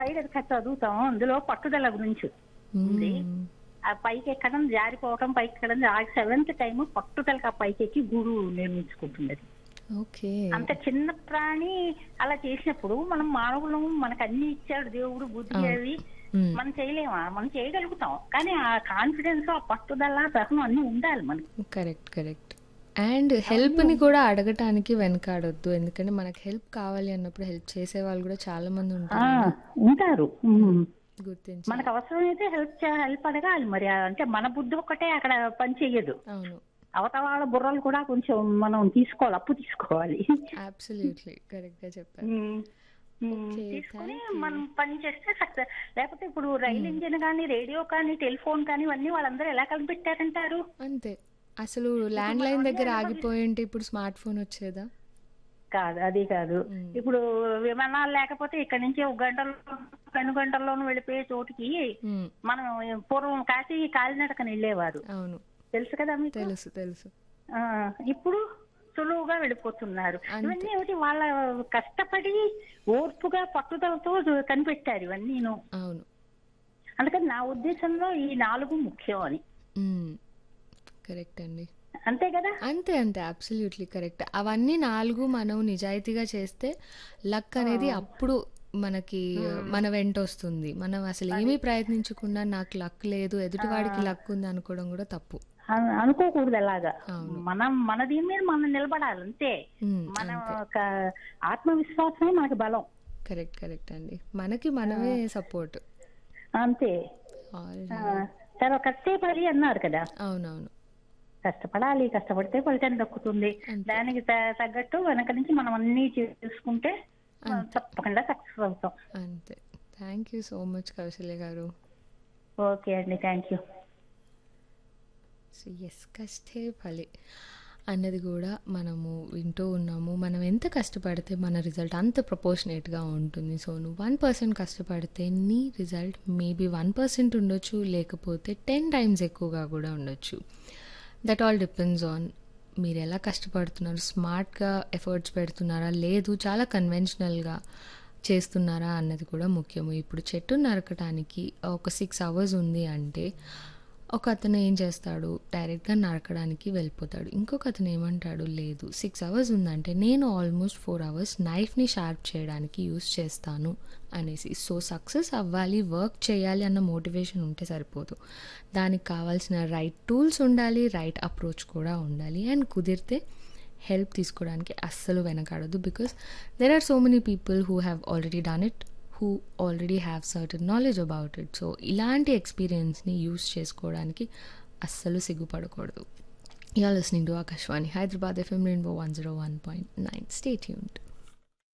Side అది చదువుతాం అందులో పట్టుదల గురించి ఉంది మ్మ్. ఆ పైకి ఎక్కడం జారిపోవడం పైకి ఎక్కడం ఆ సెవెంత్ టైం పట్టుదలకి ఆ పైకి ఎక్కి గూడు నిర్మించుకుంటుంది అది ఓకే అంత చిన్న ప్రాణి అలా చేసినప్పుడు మనం మానవులం మనకు అన్ని ఇచ్చాడు దేవుడు బుద్ధి అవి మ్మ్. మనం చేయలేమా మనం చేయగలుగుతాం కానీ ఆ కాన్ఫిడెన్స్ ఆ పట్టుదల సహనం అన్ని ఉండాలి మనకి కరెక్ట్ కరెక్ట్ అండ్ హెల్ప్ని కూడా అడగటానికి వెనకాడొద్దు ఎందుకంటే మనకు హెల్ప్ కావాలి అన్నప్పుడు హెల్ప్ చేసే వాళ్ళు కూడా చాలా మంది ఆ, ఉంటారు ఉంటారు ఉమ్. గుర్తించి మనకు అవసరమైతే హెల్ప్ హెల్ప్ అడగాలి మరి అంటే మన బుద్ధి ఒక్కటే అక్కడ పని చెయ్యదు అవును అవతల వాళ్ళ బుర్రలు కూడా కొంచెం మనం తీసుకోవాలి అప్పు తీసుకోవాలి అబ్సల్యూట్లీ కరెక్ట్ గా చెప్పారు ఉమ్. ఉమ్. Okay, తీసుకుని thank you. మనం పని చేస్తే సక్సెస్ లేకపోతే ఇప్పుడు రైలు ఇంజిన్ కానీ రేడియో కానీ టెలిఫోన్ కానీ ఇవన్నీ వాళ్ళందరూ ఎలా కనిపెట్టారంటారు అంతే అసలు ల్యాండ్ లైన్ దగ్గర ఆగిపోయి ఉంటే ఇప్పుడు స్మార్ట్ ఫోన్ వచ్చేదా కాదు అది కాదు ఉమ్. ఇప్పుడు విమానాలు లేకపోతే ఇక్కడ నుంచి ఒక గంటలో రెండు గంటల్లోనూ వెళ్ళిపోయే చోటుకి మ్మ్. మనం పూర్వం కాశీ కాలినడకని వెళ్ళేవారు అవును తెలుసు కదా మీకు తెలుసు తెలుసు ఆ, ఇప్పుడు సులువుగా వెళ్ళిపోతున్నారు అంతే. ఇవన్నీ ఏమిటి వాళ్ళ కష్టపడి ఓర్పుగా పట్టుదలతో కనిపెట్టారు ఇవన్నీను అవును అందుకని నా ఉద్దేశంలో ఈ నాలుగు ముఖ్యం అని కరెక్ట్ అండి అంతే కదా అంతే అంతే అబ్సల్యూట్లీ కరెక్ట్ అవన్నీ నాలుగు మనం నిజాయితీగా చేస్తే లక్ అనేది అప్పుడు మనకి మన వెంట వస్తుంది మనం అసలు ఏమీ ప్రయత్నించకుండా నాకు లక్ లేదు ఎదుటివాడికి లక్ ఉంది అనుకోవడం కూడా తప్పు అను- అనుకోకూడదు అలాగా అవును. మనం మన దీని మీద మనం నిలబడాలి అంతే మ్మ్, మన అంతే ఒక ఆత్మవిశ్వాసమే మనకి బలం కరెక్ట్ కరెక్ట్ అండి మనకి మనమే సపోర్ట్ అంతే ఆ, తర్వాత కష్టపడి అన్నారు కదా అవునవును కష్టపడాలి కష్టపడితే ఫలితం దక్కుతుంది అంతే. దానికి త- తగ్గట్టు వెనక నుంచి మనం అన్ని చేసుకుంటే మనం తప్పకుండా సక్సెస్ అవుతాం అంతే thank you so much Kausalya గారు ఓకే అండి థ్యాంక్ యూ సో ఎస్ కష్టే ఫలి అన్నది కూడా మనము వింటూ ఉన్నాము మనం ఎంత కష్టపడితే మన రిజల్ట్ అంత ప్రపోర్షనేట్గా ఉంటుంది సో నువ్వు వన్ పర్సెంట్ కష్టపడితే నీ రిజల్ట్ మేబీ వన్ పర్సెంట్ ఉండొచ్చు లేకపోతే టెన్ టైమ్స్ ఎక్కువగా కూడా ఉండొచ్చు దట్ ఆల్ డిపెండ్స్ ఆన్ మీరు ఎలా కష్టపడుతున్నారు స్మార్ట్గా ఎఫర్ట్స్ పెడుతున్నారా లేదు చాలా కన్వెన్షనల్గా చేస్తున్నారా అన్నది కూడా ముఖ్యము ఇప్పుడు చెట్టు నరకడానికి ఒక సిక్స్ అవర్స్ ఉంది అంటే ఒక అతను ఏం చేస్తాడు డైరెక్ట్గా నరకడానికి వెళ్ళిపోతాడు ఇంకొక అతను ఏమంటాడు లేదు సిక్స్ అవర్స్ ఉందంటే నేను ఆల్మోస్ట్ ఫోర్ అవర్స్ నైఫ్ని షార్ప్ చేయడానికి యూస్ చేస్తాను అనేసి సో సక్సెస్ అవ్వాలి వర్క్ చేయాలి అన్న మోటివేషన్ ఉంటే సరిపోదు దానికి కావాల్సిన రైట్ టూల్స్ ఉండాలి రైట్ అప్రోచ్ కూడా ఉండాలి అండ్ కుదిరితే హెల్ప్ తీసుకోవడానికి అస్సలు వెనకాడదు because there are so many people who have already done it who already have certain knowledge about it so ఇలాంటి ఎక్స్పీరియన్స్ని యూస్ చేసుకోవడానికి అస్సలు సిగ్గుపడకూడదు you are listening to Akashvani Hyderabad FM rainbow one zero one point nine stay tuned